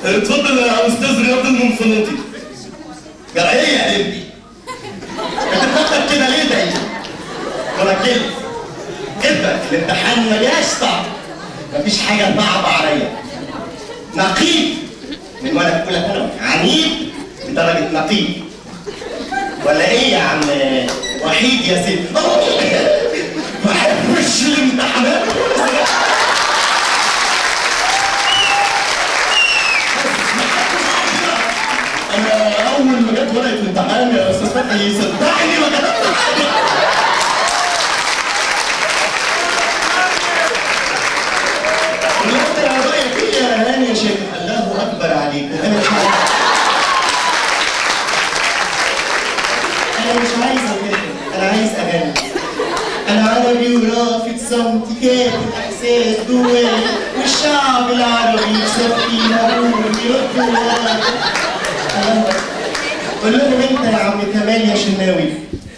اتفضل يا استاذ رياض المنفلوطي جرى ايه يا ابني؟ انت بتفكر كده ليه ده؟ ولا كده؟ كده الامتحان ملياش طعم مفيش حاجه صعبه عليا نقيب من وانا في اولى ثانوي عنيد بدرجه نقيب ولا ايه يا عم وحيد يا سيدي؟ ما بحبش الامتحانات انا اول ما جت ورقه الامتحان يا استاذ فتحي صدقني ما كتبت حاجه قلت يا رايك ايه يا هاني يا شيخ الله اكبر عليك انا مش عايز انا مش عايز أغني. انا عايز اغني انا عربي ورافض صمتي كاتب احساس جواي والشعب العربي يصفينا ويرد قول لهم انت يا عم كمال يا شناوي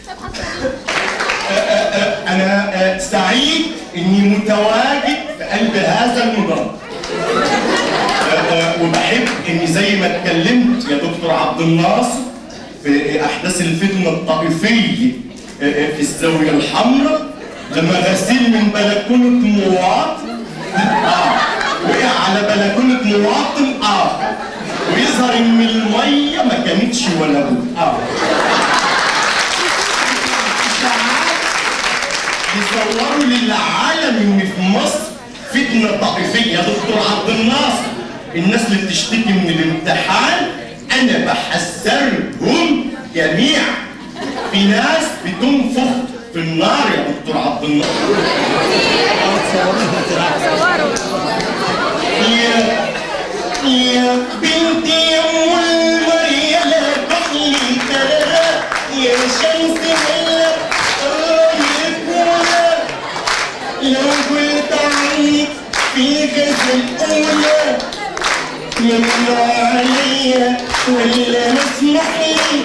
انا آه، سعيد اني متواجد في قلب هذا النظام آه، آه، وبحب اني زي ما اتكلمت يا دكتور عبد الناصر في احداث الفتنه الطائفيه آه، آه، في الزاويه الحمراء لما غسيل من بلكونه مواطن اه وقع على بلكونه مواطن اخر ويظهر ان الميه ما كانتش ولا بد اه يصوروا للعالم ان في مصر فتنه طائفيه يا دكتور عبد الناصر الناس اللي بتشتكي من الامتحان انا بحذرهم جميعا في ناس بتنفخ في النار يا دكتور عبد الناصر يا يا بنتي يا ام المريم لا تحلي ترى يا شمس هلا رايك ولا لو قلت عنك في غزل اولى ممنوع عليا ولا مسمح لي